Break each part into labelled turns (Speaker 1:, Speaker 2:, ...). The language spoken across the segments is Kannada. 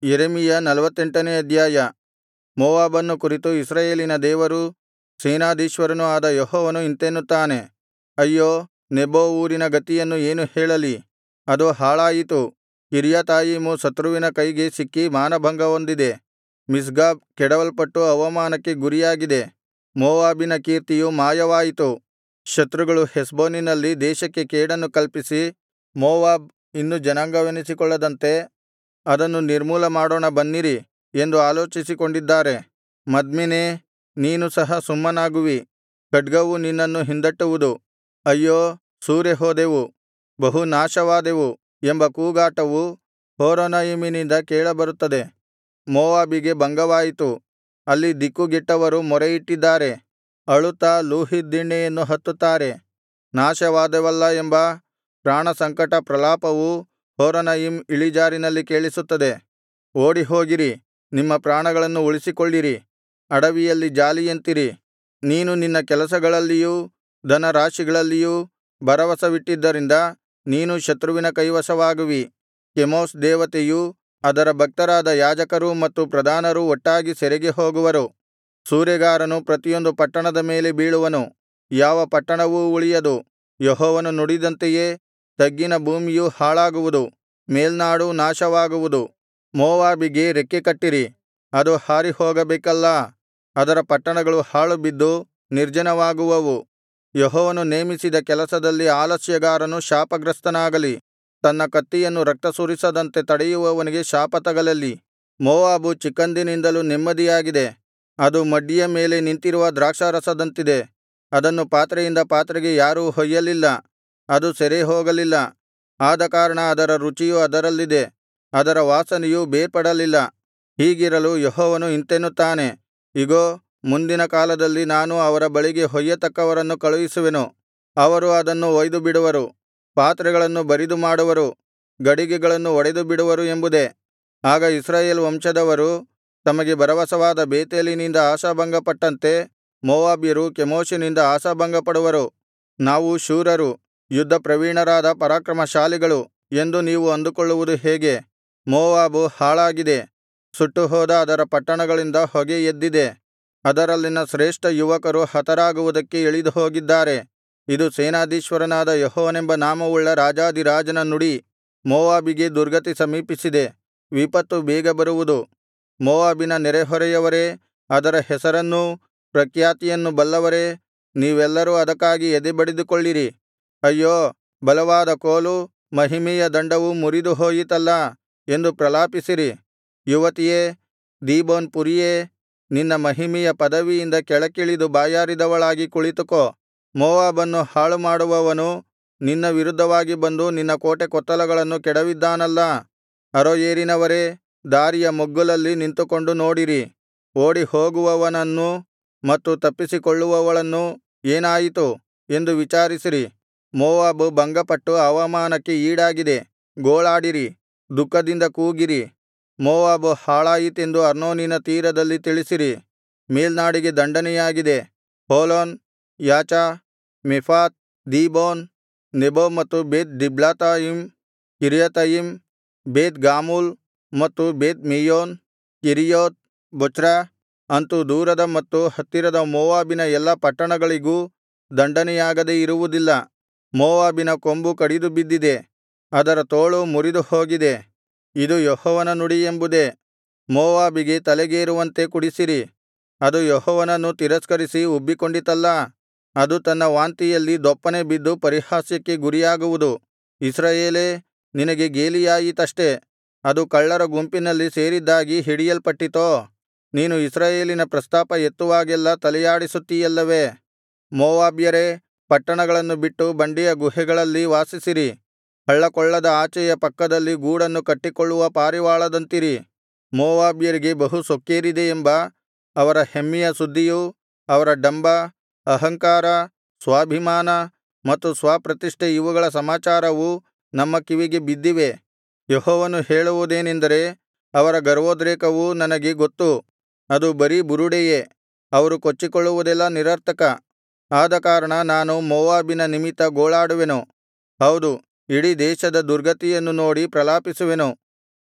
Speaker 1: ಯೆರೆಮೀಯ ನಲ್ವತ್ತೆಂಟನೇ ಅಧ್ಯಾಯ ಮೋವಾಬನ್ನು ಕುರಿತು ಇಸ್ರಾಯೇಲಿನ ದೇವರೂ ಸೇನಾಧೀಶ್ವರನೂ ಆದ ಯೆಹೋವನು ಇಂತೆನ್ನುತ್ತಾನೆ ಅಯ್ಯೋ ನೆಬೋ ಊರಿನ ಗತಿಯನ್ನು ಏನು ಹೇಳಲಿ ಅದು ಹಾಳಾಯಿತು ಕಿರ್ಯಾತಯಿಮು ಶತ್ರುವಿನ ಕೈಗೆ ಸಿಕ್ಕಿ ಮಾನಭಂಗಹೊಂದಿದೆ ಮಿಸ್ಗಾಬ್ ಕೆಡವಲ್ಪಟ್ಟು ಅವಮಾನಕ್ಕೆ ಗುರಿಯಾಗಿದೆ ಮೋವಾಬಿನ ಕೀರ್ತಿಯು ಮಾಯವಾಯಿತು ಶತ್ರುಗಳು ಹೆಷ್ಬೋನಿನಲ್ಲಿ ದೇಶಕ್ಕೆ ಕೇಡನ್ನು ಕಲ್ಪಿಸಿ ಮೋವಾಬ್ ಇನ್ನು ಜನಾಂಗವೆನಿಸಿಕೊಳ್ಳದಂತೆ ಅದನ್ನು ನಿರ್ಮೂಲಮಾಡೋಣ ಬನ್ನಿರಿ ಎಂದು ಆಲೋಚಿಸಿಕೊಂಡಿದ್ದಾರೆ ಮದ್ಮೆನೇ ನೀನು ಸಹ ಸುಮ್ಮನಾಗುವಿ ಖಡ್ಗವು ನಿನ್ನನ್ನು ಹಿಂದಟ್ಟುವುದು ಅಯ್ಯೋ ಸೂರೆಹೋದೆವು ಬಹು ನಾಶವಾದೆವು ಎಂಬ ಕೂಗಾಟವು ಹೊರೊನಯಿಮಿನಿಂದ ಕೇಳಬರುತ್ತದೆ ಮೋವಾಬಿಗೆ ಭಂಗವಾಯಿತು ಅಲ್ಲಿ ದಿಕ್ಕುಗೆಟ್ಟವರು ಮೊರೆಯಿಟ್ಟಿದ್ದಾರೆ ಅಳುತ್ತಾ ಲೂಹೀತ್ ದಿಣ್ಣೆಯನ್ನು ಹತ್ತುತ್ತಾರೆ ನಾಶವಾದೆವಲ್ಲಾ ಎಂಬ ಪ್ರಾಣಸಂಕಟ ಪ್ರಲಾಪವು ಹೊರೊನಯಿಮ್ ಇಳಿಜಾರಿನಲ್ಲಿ ಕೇಳಿಸುತ್ತದೆ ಓಡಿಹೋಗಿರಿ ನಿಮ್ಮ ಪ್ರಾಣಗಳನ್ನು ಉಳಿಸಿಕೊಳ್ಳಿರಿ ಅಡವಿಯಲ್ಲಿ ಜಾಲಿಯಂತಿರಿ ನೀನು ನಿನ್ನ ಕೆಲಸಗಳಲ್ಲಿಯೂ ಧನರಾಶಿಗಳಲ್ಲಿಯೂ ಭರವಸವಿಟ್ಟಿದ್ದರಿಂದ ನೀನೂ ಶತ್ರುವಿನ ಕೈವಶವಾಗುವಿ ಕೆಮೋಷ್ ದೇವತೆಯೂ ಅದರ ಭಕ್ತರಾದ ಯಾಜಕರೂ ಮತ್ತು ಪ್ರಧಾನರೂ ಒಟ್ಟಾಗಿ ಸೆರೆಗೆ ಹೋಗುವರು ಸೂರೆಗಾರನು ಪ್ರತಿಯೊಂದು ಪಟ್ಟಣದ ಮೇಲೆ ಬೀಳುವನು ಯಾವ ಪಟ್ಟಣವೂ ಉಳಿಯದು ಯೆಹೋವನು ನುಡಿದಂತೆಯೇ ತಗ್ಗಿನ ಭೂಮಿಯು ಹಾಳಾಗುವುದು ಮೇಲ್ನಾಡೂ ನಾಶವಾಗುವುದು ಮೋವಾಬಿಗೆ ರೆಕ್ಕೆ ಕಟ್ಟಿರಿ ಅದು ಹಾರಿಹೋಗಬೇಕಲ್ಲಾ ಅದರ ಪಟ್ಟಣಗಳು ಹಾಳುಬಿದ್ದು ನಿರ್ಜನವಾಗುವವು ಯೆಹೋವನು ನೇಮಿಸಿದ ಕೆಲಸದಲ್ಲಿ ಆಲಸ್ಯಗಾರನು ಶಾಪಗ್ರಸ್ತನಾಗಲಿ ತನ್ನ ಕತ್ತಿಯನ್ನು ರಕ್ತ ಸುರಿಸದಂತೆ ತಡೆಯುವವನಿಗೆ ಶಾಪ ತಗಲಲಿ ಮೋವಾಬು ಚಿಕ್ಕಂದಿನಿಂದಲೂ ನೆಮ್ಮದಿಯಾಗಿದೆ ಅದು ಮಡ್ಡಿಯ ಮೇಲೆ ನಿಂತಿರುವ ದ್ರಾಕ್ಷಾರಸದಂತಿದೆ ಅದನ್ನು ಪಾತ್ರೆಯಿಂದ ಪಾತ್ರೆಗೆ ಯಾರೂ ಹೊಯ್ಯಲಿಲ್ಲ ಅದು ಸೆರೆಹೋಗಲಿಲ್ಲ ಆದಕಾರಣ ಅದರ ರುಚಿಯು ಅದರಲ್ಲಿದೆ ಅದರ ವಾಸನೆಯು ಬೇರ್ಪಡಲಿಲ್ಲ ಹೀಗಿರಲು ಯೆಹೋವನು ಇಂತೆನ್ನುತ್ತಾನೆ ಇಗೋ ಮುಂದಿನ ಕಾಲದಲ್ಲಿ ನಾನು ಅವರ ಬಳಿಗೆ ಹೊಯ್ಯತಕ್ಕವರನ್ನು ಕಳುಹಿಸುವೆನು ಅವರು ಅದನ್ನು ಒಯ್ದುಬಿಡುವರು ಪಾತ್ರೆಗಳನ್ನು ಬರಿದು ಮಾಡುವರು ಗಡಿಗೆಗಳನ್ನು ಒಡೆದುಬಿಡುವರು ಎಂಬುದೇ ಆಗ ಇಸ್ರಾಯೇಲ್ ವಂಶದವರು ತಮಗೆ ಭರವಸವಾದ ಬೇತೇಲಿನಿಂದ ಆಶಾಭಂಗಪಟ್ಟಂತೆ ಮೋವಾಬ್ಯರು ಕೆಮೋಷಿನಿಂದ ಆಶಾಭಂಗಪಡುವರು ನಾವು ಶೂರರು ಯುದ್ಧ ಪ್ರವೀಣರಾದ ಪರಾಕ್ರಮಶಾಲಿಗಳು ಎಂದು ನೀವು ಅಂದುಕೊಳ್ಳುವುದು ಹೇಗೆ ಮೋವಾಬು ಹಾಳಾಗಿದೆ ಸುಟ್ಟುಹೋದ ಅದರ ಪಟ್ಟಣಗಳಿಂದ ಹೊಗೆ ಎದ್ದಿದೆ ಅದರಲ್ಲಿನ ಶ್ರೇಷ್ಠ ಯುವಕರು ಹತರಾಗುವುದಕ್ಕೆ ಇಳಿದು ಹೋಗಿದ್ದಾರೆ ಇದು ಸೇನಾಧೀಶ್ವರನಾದ ಯೆಹೋವನೆಂಬ ನಾಮವುಳ್ಳ ರಾಜಾಧಿರಾಜನ ನುಡಿ ಮೋವಾಬಿಗೆ ದುರ್ಗತಿ ಸಮೀಪಿಸಿದೆ ವಿಪತ್ತು ಬೇಗ ಬರುವುದು ಮೋವಾಬಿನ ನೆರೆಹೊರೆಯವರೇ ಅದರ ಹೆಸರನ್ನೂ ಪ್ರಖ್ಯಾತಿಯನ್ನು ಬಲ್ಲವರೇ ನೀವೆಲ್ಲರೂ ಅದಕ್ಕಾಗಿ ಎದೆಬಡಿದುಕೊಳ್ಳಿರಿ ಅಯ್ಯೋ ಬಲವಾದ ಕೋಲು ಮಹಿಮೆಯ ದಂಡವು ಮುರಿದು ಹೋಯಿತಲ್ಲಾ ಎಂದು ಪ್ರಲಾಪಿಸಿರಿ ಯುವತಿಯೇ ದೀಬೋನ್ ಪುರಿಯೇ ನಿನ್ನ ಮಹಿಮೆಯ ಪದವಿಯಿಂದ ಕೆಳಕ್ಕಿಳಿದು ಬಾಯಾರಿದವಳಾಗಿ ಕುಳಿತುಕೋ ಮೋವಾಬನ್ನು ಹಾಳುಮಾಡುವವನು ನಿನ್ನ ವಿರುದ್ಧವಾಗಿ ಬಂದು ನಿನ್ನ ಕೋಟೆಕೊತ್ತಲಗಳನ್ನು ಕೆಡವಿದ್ದಾನಲ್ಲಾ ಅರೋಯೇರಿನವರೇ ದಾರಿಯ ಮಗ್ಗುಲಲ್ಲಿ ನಿಂತುಕೊಂಡು ನೋಡಿರಿ ಓಡಿಹೋಗುವವನನ್ನೂ ಮತ್ತು ತಪ್ಪಿಸಿಕೊಳ್ಳುವವಳನ್ನೂ ಏನಾಯಿತು ಎಂದು ವಿಚಾರಿಸಿರಿ ಮೋವಾಬು ಭಂಗಪಟ್ಟು ಅವಮಾನಕ್ಕೆ ಈಡಾಗಿದೆ ಗೋಳಾಡಿರಿ ದುಃಖದಿಂದ ಕೂಗಿರಿ ಮೋವಾಬು ಹಾಳಾಯಿತೆಂದು ಅರ್ನೋನಿನ ತೀರದಲ್ಲಿ ತಿಳಿಸಿರಿ ಮೇಲ್ನಾಡಿಗೆ ದಂಡನೆಯಾಗಿದೆ ಹೋಲೋನ್ ಯಾಚಾ ಮೆಫಾತ್ ದೀಬೋನ್ ನೆಬೋ ಮತ್ತು ಬೇತ್ ದಿಬ್ಲಾತಯಿಮ್ ಕಿರ್ಯತಯಿಮ್ ಬೇತ್ ಗಾಮೂಲ್ ಮತ್ತು ಬೇತ್ ಮೆಯೋನ್ ಕೆರೀಯೋತ್ ಬೊಚ್ರ ಅಂತು ದೂರದ ಮತ್ತು ಹತ್ತಿರದ ಮೋವಾಬಿನ ಎಲ್ಲಾ ಪಟ್ಟಣಗಳಿಗೂ ದಂಡನೆಯಾಗದೆ ಇರುವುದಿಲ್ಲ ಮೋವಾಬಿನ ಕೊಂಬು ಕಡಿದು ಬಿದ್ದಿದೆ ಅದರ ತೋಳು ಮುರಿದು ಹೋಗಿದೆ ಇದು ಯೆಹೋವನ ನುಡಿ ಎಂಬುದೇ ಮೋವಾಬಿಗೆ ತಲೆಗೇರುವಂತೆ ಕುಡಿಸಿರಿ ಅದು ಯೆಹೋವನನ್ನು ತಿರಸ್ಕರಿಸಿ ಉಬ್ಬಿಕೊಂಡಿತಲ್ಲಾ ಅದು ತನ್ನ ವಾಂತಿಯಲ್ಲಿ ದೊಪ್ಪನೆ ಬಿದ್ದು ಪರಿಹಾಸ್ಯಕ್ಕೆ ಗುರಿಯಾಗುವುದು ಇಸ್ರಾಯೇಲೇ ನಿನಗೆ ಗೇಲಿಯಾಯಿತಷ್ಟೆ ಅದು ಕಳ್ಳರ ಗುಂಪಿನಲ್ಲಿ ಸೇರಿದ್ದಾಗಿ ಹಿಡಿಯಲ್ಪಟ್ಟಿತೋ ನೀನು ಇಸ್ರಾಯೇಲಿನ ಪ್ರಸ್ತಾಪ ಎತ್ತುವಾಗೆಲ್ಲಾ ತಲೆಯಾಡಿಸುತ್ತೀಯಲ್ಲವೇ ಮೋವಾಬ್ಯರೇ ಪಟ್ಟಣಗಳನ್ನು ಬಿಟ್ಟು ಬಂಡೆಯ ಗುಹೆಗಳಲ್ಲಿ ವಾಸಿಸಿರಿ ಹಳ್ಳಕೊಳ್ಳದ ಆಚೆಯ ಪಕ್ಕದಲ್ಲಿ ಗೂಡನ್ನು ಕಟ್ಟಿಕೊಳ್ಳುವ ಪಾರಿವಾಳದಂತಿರಿ ಮೋವಾಬ್ಯರಿಗೆ ಬಹು ಸೊಕ್ಕೇರಿದೆ ಎಂಬ ಅವರ ಹೆಮ್ಮೆಯ ಸುದ್ದಿಯೂ ಅವರ ಡಂಭ ಅಹಂಕಾರ ಸ್ವಾಭಿಮಾನ ಮತ್ತು ಸ್ವಪ್ರತಿಷ್ಠೆ ಇವುಗಳ ಸಮಾಚಾರವು ನಮ್ಮ ಕಿವಿಗೆ ಬಿದ್ದಿವೆ ಯೆಹೋವನು ಹೇಳುವುದೇನೆಂದರೆ ಅವರ ಗರ್ವೋದ್ರೇಕವು ನನಗೆ ಗೊತ್ತು ಅದು ಬರೀ ಬುರುಡೆಯೇ ಅವರು ಕೊಚ್ಚಿಕೊಳ್ಳುವುದೆಲ್ಲಾ ನಿರರ್ಥಕ ಆದಕಾರಣ ನಾನು ಮೋವಾಬಿನ ನಿಮಿತ್ತ ಗೋಳಾಡುವೆನು ಹೌದು ಇಡೀ ದೇಶದ ದುರ್ಗತಿಯನ್ನು ನೋಡಿ ಪ್ರಲಾಪಿಸುವೆನು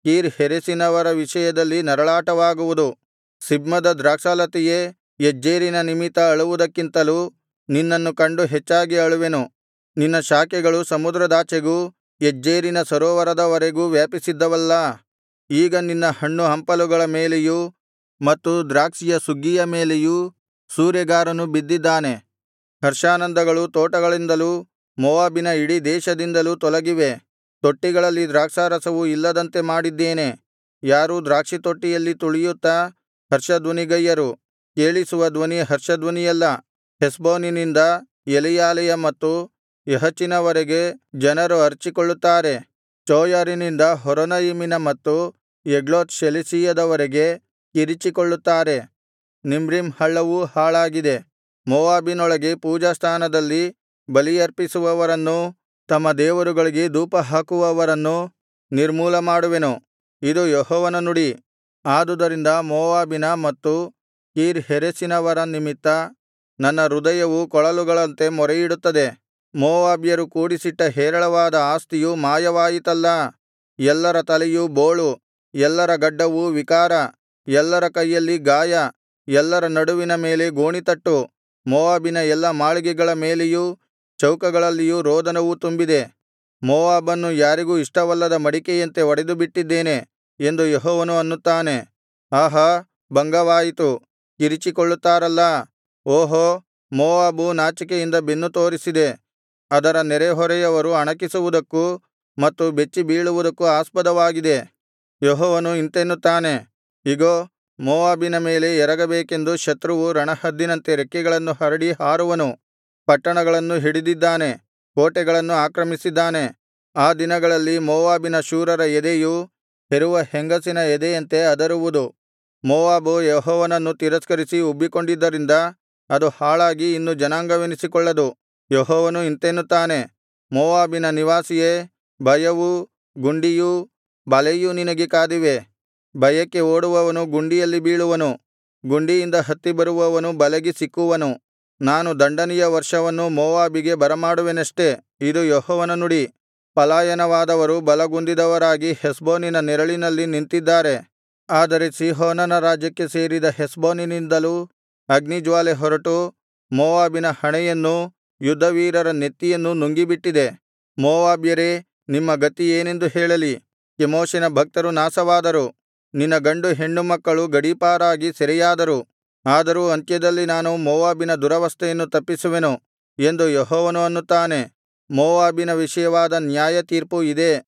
Speaker 1: ಕೀರ್ ಹೆರೆಸಿನವರ ವಿಷಯದಲ್ಲಿ ನರಳಾಟವಾಗುವುದು ಸಿಬ್ಮದ ದ್ರಾಕ್ಷಾಲತೆಯೇ ಯಜ್ಜೇರಿನ ನಿಮಿತ್ತ ಅಳುವುದಕ್ಕಿಂತಲೂ ನಿನ್ನನ್ನು ಕಂಡು ಹೆಚ್ಚಾಗಿ ಅಳುವೆನು ನಿನ್ನ ಶಾಖೆಗಳು ಸಮುದ್ರದಾಚೆಗೂ ಯಜ್ಜೇರಿನ ಸರೋವರದವರೆಗೂ ವ್ಯಾಪಿಸಿದ್ದವಲ್ಲಾ ಈಗ ನಿನ್ನ ಹಣ್ಣು ಹಂಪಲುಗಳ ಮೇಲೆಯೂ ಮತ್ತು ದ್ರಾಕ್ಷಿಯ ಸುಗ್ಗಿಯ ಮೇಲೆಯೂ ಸೂರೆಗಾರನು ಬಿದ್ದಿದ್ದಾನೆ ಹರ್ಷಾನಂದಗಳು ತೋಟಗಳಿಂದಲೂ ಮೋವಾಬಿನ ಇಡೀ ದೇಶದಿಂದಲೂ ತೊಲಗಿವೆ ತೊಟ್ಟಿಗಳಲ್ಲಿ ದ್ರಾಕ್ಷಾರಸವು ಇಲ್ಲದಂತೆ ಮಾಡಿದ್ದೇನೆ ಯಾರೂ ದ್ರಾಕ್ಷಿತೊಟ್ಟಿಯಲ್ಲಿ ತುಳಿಯುತ್ತಾ ಹರ್ಷಧ್ವನಿಗೈಯರು ಕೇಳಿಸುವ ಧ್ವನಿ ಹರ್ಷಧ್ವನಿಯಲ್ಲ ಹೆಷ್ಬೋನಿನಿಂದ ಎಲೆಯಾಲೆಯ ಮತ್ತು ಯಹಚಿನವರೆಗೆ ಜನರು ಅರಚಿಕೊಳ್ಳುತ್ತಾರೆ ಚೋಯರಿನಿಂದ ಹೊರೊನಯಿಮಿನ ಮತ್ತು ಎಗ್ಲೋತ್ ಶೆಲಿಶೀಯದವರೆಗೆ ಕಿರಿಚಿಕೊಳ್ಳುತ್ತಾರೆ ನಿಮ್ರೀಮ್ ಹಳ್ಳವೂ ಹಾಳಾಗಿದೆ ಮೋವಾಬಿನೊಳಗೆ ಪೂಜಾಸ್ಥಾನದಲ್ಲಿ ಬಲಿಯರ್ಪಿಸುವವರನ್ನೂ ತಮ್ಮ ದೇವರುಗಳಿಗೆ ಧೂಪಹಾಕುವವರನ್ನೂ ನಿರ್ಮೂಲಮಾಡುವೆನು ಇದು ಯೆಹೋವನ ನುಡಿ ಆದುದರಿಂದ ಮೋವಾಬಿನ ಮತ್ತು ಕೀರ್ ಹೆರೆಸಿನವರ ನಿಮಿತ್ತ ನನ್ನ ಹೃದಯವು ಕೊಳಲುಗಳಂತೆ ಮೊರೆಯಿಡುತ್ತದೆ ಮೋವಾಬ್ಯರು ಕೂಡಿಸಿಟ್ಟ ಹೇರಳವಾದ ಆಸ್ತಿಯು ಮಾಯವಾಯಿತಲ್ಲಾ ಎಲ್ಲರ ತಲೆಯು ಬೋಳು ಎಲ್ಲರ ಗಡ್ಡವು ವಿಕಾರ ಎಲ್ಲರ ಕೈಯಲ್ಲಿ ಗಾಯ ಎಲ್ಲರ ನಡುವಿನ ಮೇಲೆ ಗೋಣಿತಟ್ಟು ಮೋವಾಬಿನ ಎಲ್ಲಾ ಮಾಳಿಗೆಗಳ ಮೇಲೆಯೂ ಚೌಕಗಳಲ್ಲಿಯೂ ರೋದನವು ತುಂಬಿದೆ ಮೋವಾಬನ್ನು ಯಾರಿಗೂ ಇಷ್ಟವಲ್ಲದ ಮಡಿಕೆಯಂತೆ ಒಡೆದುಬಿಟ್ಟಿದ್ದೇನೆ ಎಂದು ಯೆಹೋವನು ಅನ್ನುತ್ತಾನೆ ಆಹಾ ಭಂಗವಾಯಿತು ಕಿರಿಚಿಕೊಳ್ಳುತ್ತಾರಲ್ಲಾ ಓಹೋ ಮೋವಾಬು ನಾಚಿಕೆಯಿಂದ ಬೆನ್ನು ತೋರಿಸಿದೆ ಅದರ ನೆರೆಹೊರೆಯವರು ಅಣಕಿಸುವುದಕ್ಕೂ ಮತ್ತು ಬೆಚ್ಚಿಬೀಳುವುದಕ್ಕೂ ಆಸ್ಪದವಾಗಿದೆ ಯೆಹೋವನು ಇಂತೆನ್ನುತ್ತಾನೆ ಇಗೋ ಮೋವಾಬಿನ ಮೇಲೆ ಎರಗಬೇಕೆಂದು ಶತ್ರುವು ರಣಹದ್ದಿನಂತೆ ರೆಕ್ಕೆಗಳನ್ನು ಹರಡಿ ಹಾರುವನು ಪಟ್ಟಣಗಳನ್ನು ಹಿಡಿದಿದ್ದಾನೆ ಕೋಟೆಗಳನ್ನು ಆಕ್ರಮಿಸಿದ್ದಾನೆ ಆ ದಿನಗಳಲ್ಲಿ ಮೋವಾಬಿನ ಶೂರರ ಎದೆಯು ಹೆರುವ ಹೆಂಗಸಿನ ಎದೆಯಂತೆ ಅದರುವುದು ಮೋವಾಬು ಯೆಹೋವನನ್ನು ತಿರಸ್ಕರಿಸಿ ಉಬ್ಬಿಕೊಂಡಿದ್ದರಿಂದ ಅದು ಹಾಳಾಗಿ ಇನ್ನು ಜನಾಂಗವೆನಿಸಿಕೊಳ್ಳದು ಯೆಹೋವನು ಇಂತೆನ್ನುತ್ತಾನೆ ಮೋವಾಬಿನ ನಿವಾಸಿಯೇ ಭಯವೂ ಗುಂಡಿಯೂ ಬಲೆಯೂ ನಿನಗೆ ಕಾದಿವೆ ಭಯಕ್ಕೆ ಓಡುವವನು ಗುಂಡಿಯಲ್ಲಿ ಬೀಳುವನು ಗುಂಡಿಯಿಂದ ಹತ್ತಿ ಬರುವವನು ಬಲೆಗೆ ಸಿಕ್ಕುವನು ನಾನು ದಂಡನೆಯ ವರ್ಷವನ್ನು ಮೋವಾಬಿಗೆ ಬರಮಾಡುವೆನಷ್ಟೆ ಇದು ಯೆಹೋವನ ನುಡಿ ಪಲಾಯನವಾದವರು ಬಲಗುಂದಿದವರಾಗಿ ಹೆಷ್ಬೋನಿನ ನೆರಳಿನಲ್ಲಿ ನಿಂತಿದ್ದಾರೆ ಆದರೆ ಸೀಹೋನನ ರಾಜ್ಯಕ್ಕೆ ಸೇರಿದ ಹೆಷ್ಬೋನಿನಿಂದಲೂ ಅಗ್ನಿಜ್ವಾಲೆ ಹೊರಟು ಮೋವಾಬಿನ ಹಣೆಯನ್ನೂ ಯುದ್ಧವೀರರ ನೆತ್ತಿಯನ್ನೂ ನುಂಗಿಬಿಟ್ಟಿದೆ ಮೋವಾಬ್ಯರೇ ನಿಮ್ಮ ಗತಿ ಏನೆಂದು ಹೇಳಲಿ ಕೆಮೋಷಿನ ಭಕ್ತರು ನಾಶವಾದರು ನಿನ್ನ ಗಂಡು ಹೆಣ್ಣು ಮಕ್ಕಳು ಗಡೀಪಾರಾಗಿ ಸೆರೆಯಾದರು ಆದರೂ ಅಂತ್ಯದಲ್ಲಿ ನಾನು ಮೋವಾಬಿನ ದುರವಸ್ಥೆಯನ್ನು ತಪ್ಪಿಸುವೆನು ಎಂದು ಯೆಹೋವನು ಅನ್ನುತ್ತಾನೆ ಮೋವಾಬಿನ ವಿಷಯವಾದ ನ್ಯಾಯತೀರ್ಪು ಇದೇ